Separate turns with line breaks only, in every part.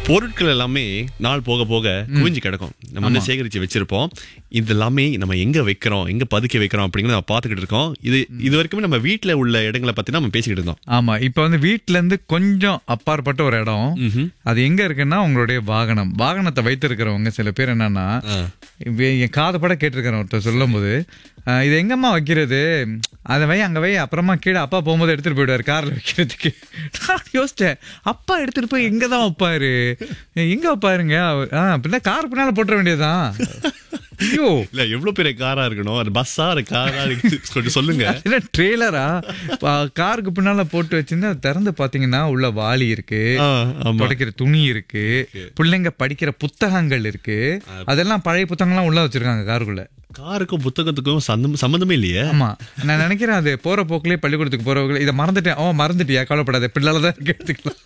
பொருட்கள் எல்லாமே நாள் போக போக குவிஞ்சு கிடக்கும் நம்ம வந்து சேகரிச்சு வச்சிருப்போம் இது எல்லாமே நம்ம எங்க வைக்கிறோம் எங்க பதுக்கி வைக்கிறோம் அப்படிங்கறத நம்ம பாத்துக்கிட்டு இருக்கோம் இது இது வரைக்குமே நம்ம வீட்ல உள்ள இடங்களை பத்தி நம்ம பேசிக்கிட்டு இருந்தோம்
ஆமா இப்ப வந்து வீட்ல இருந்து கொஞ்சம் அப்பாற்பட்ட ஒரு இடம்
ம்ஹும்.
அது எங்க இருக்குன்னா உங்களுடைய வாகனம் வாகனத்தை வைத்திருக்கிறவங்க சில பேர் என்னன்னா
ஆ.
இப்ப என் காது பட கேட்டிருக்கிறேன் ஒருத்தர் சொல்லும் போது இது எங்கம்மா வைக்கிறது அதை வை அங்க வை அப்புறமா கீழே அப்பா போகும்போது எடுத்துட்டு போயிடுவாரு கார்ல வைக்கிறதுக்கு நான் யோசிச்சேன் அப்பா எடுத்துட்டு போய் எங்க தான் வைப்பாரு எங்க வைப்பாருங்க அவர், ஆ பின்ன கார் பின்னால போட்டுற வேண்டியதுதான் ஐயோ
இல்ல எவ்வளவு பெரிய காரா இருக்கணும் அது பஸ்ஸா இருக்கு காரா இருக்கு கொஞ்சம் சொல்லுங்க
என்ன ட்ரெய்லரா காருக்கு பின்னால போட்டு வச்சிருந்தா அது திறந்து பாத்தீங்கன்னா உள்ள வாளி இருக்கு
ஆ, ஆமா
துடைக்கிற துணி இருக்கு பிள்ளைங்க படிக்கிற புத்தகங்கள் இருக்கு அதெல்லாம் பழைய புத்தகங்கள்லாம் உள்ள வச்சிருக்காங்க காருக்குள்ள
காருக்கும் புத்தகத்துக்கும் சந்தம் சம்பந்தமே இல்லையே
ஆமா நான் நினைக்கிறேன் அது போற போக்குலயே பள்ளிக்கூடத்துக்கு போறவங்க இதை மறந்துட்டேன் ஓ மறந்துட்டியா கவலைப்படாத பிள்ளால தான் இருக்கு, எடுத்துக்கலாம்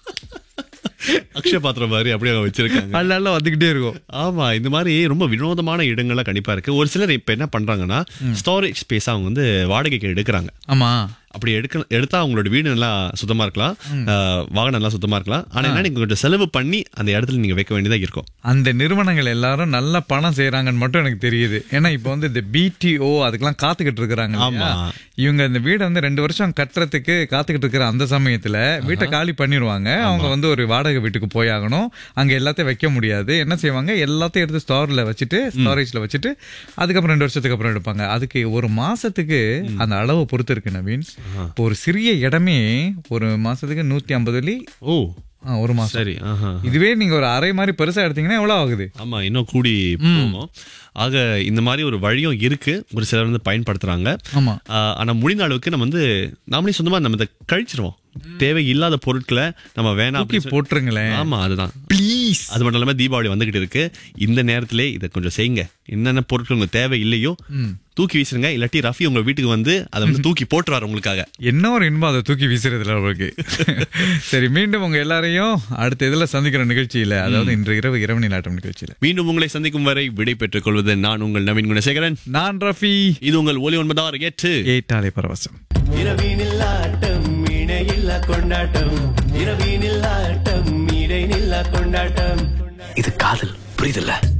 அக்ஷய பாத்திரம் மாதிரி அப்படியே அவங்க வச்சிருக்காங்க
அல்லால வந்துகிட்டே இருக்கும்
ஆமா இந்த மாதிரி ரொம்ப வினோதமான இடங்கள்லாம் கண்டிப்பா இருக்கு ஒரு சிலர் இப்ப என்ன பண்றாங்கன்னா ஸ்டோரேஜ் ஸ்பேஸ் அவங்க வந்து வாடகைக்கு எடுக்கிறாங்க
ஆமா
அப்படி எடுக்க எடுத்தா அவங்களோட வீடு நல்லா சுத்தமா இருக்கலாம் அஹ், வாகனம் நல்லா சுத்தமா இருக்கலாம் ஆனா என்ன நீங்க கொஞ்சம் செலவு பண்ணி அந்த இடத்துல நீங்க வைக்க வேண்டியதா இருக்கும்
அந்த நிறுவனங்கள் எல்லாரும் நல்ல பணம் செய்யறாங்கன்னு மட்டும் எனக்கு தெரியுது ஏன்னா இப்போ வந்து இந்த பிடிஓ அதுக்கெல்லாம் காத்துக்கிட்டு இருக்கிறாங்க இல்லையா?
ஆமா.
இவங்க இந்த வீடை வந்து ரெண்டு வருஷம் கட்டுறதுக்கு காத்துக்கிட்டு இருக்கிற அந்த சமயத்துல வீட்டை காலி பண்ணிடுவாங்க அவங்க வந்து ஒரு வாடகை வீட்டுக்கு போயாகணும் அங்க எல்லாத்தையும் வைக்க முடியாது என்ன செய்வாங்க எல்லாத்தையும் எடுத்து ஸ்டோர்ல வச்சுட்டு ஸ்டோரேஜ்ல வச்சுட்டு அதுக்கப்புறம் ரெண்டு வருஷத்துக்கு அப்புறம் எடுப்பாங்க அதுக்கு ஒரு மாசத்துக்கு அந்த அளவை பொறுத்து இருக்கு நவீன் இப்போ ஒரு சிறிய இடமே ஒரு மாசத்துக்கு நூத்தி ஐம்பது வழி
ஓ
ஒரு மாசம்
சரி ஆஹா
இதுவே நீங்க ஒரு அரை மாதிரி பெருசா எடுத்தீங்கன்னா எவ்வளவு ஆகுது
ஆமா இன்னும் கூடி போகும் ஆக இந்த மாதிரி ஒரு வழியும் இருக்கு ஒரு சிலர் வந்து பயன்படுத்துறாங்க
ஆமா
ஆஹ் ஆனா முடிந்த அளவுக்கு நம்ம வந்து நாமளே சொந்தமா நம்ம இதை கழிச்சிருவோம் தேவை இல்லாத பொருட்களை நம்ம வேணாம்
தூக்கி
அப்படின்னு சொல்லி-
போட்டுருங்களேன்
ஆமா அதுதான்
ப்ளீஸ்
அது மட்டும் இல்லாம தீபாவளி வந்துகிட்டு இருக்கு இந்த நேரத்திலே இதை கொஞ்சம் செய்யுங்க என்னென்ன பொருட்கள் உங்களுக்கு தேவை இல்லையோ தூக்கி வீசுங்க இல்லாட்டி ரஃபி உங்க வீட்டுக்கு வந்து அதை வந்து தூக்கி போட்டுருவாரு உங்களுக்காக
என்ன ஒரு இன்பம் அதை தூக்கி வீசுறதுல அவருக்கு சரி மீண்டும் உங்க எல்லாரையும் அடுத்த இதுல சந்திக்கிற நிகழ்ச்சியில அதாவது இன்று இரவு இரவு நிலாட்டம் நிகழ்ச்சியில
மீண்டும் உங்களை சந்திக்கும் வரை விடை பெற்றுக் கொள்வது நான் உங்கள் நவீன் குணசேகரன்
நான் ரஃபி
இது உங்கள் ஒலி ஒன்பதாறு எட்டு
ஏட்டாலே பரவசம்
இரவினில் ஆட்டம் இணையில்லா கொண்டாட்டம் இரவினில் ஆட்டம் இடைநில்லா கொண்டாட்டம்
இது காதல் புரியுதுல்ல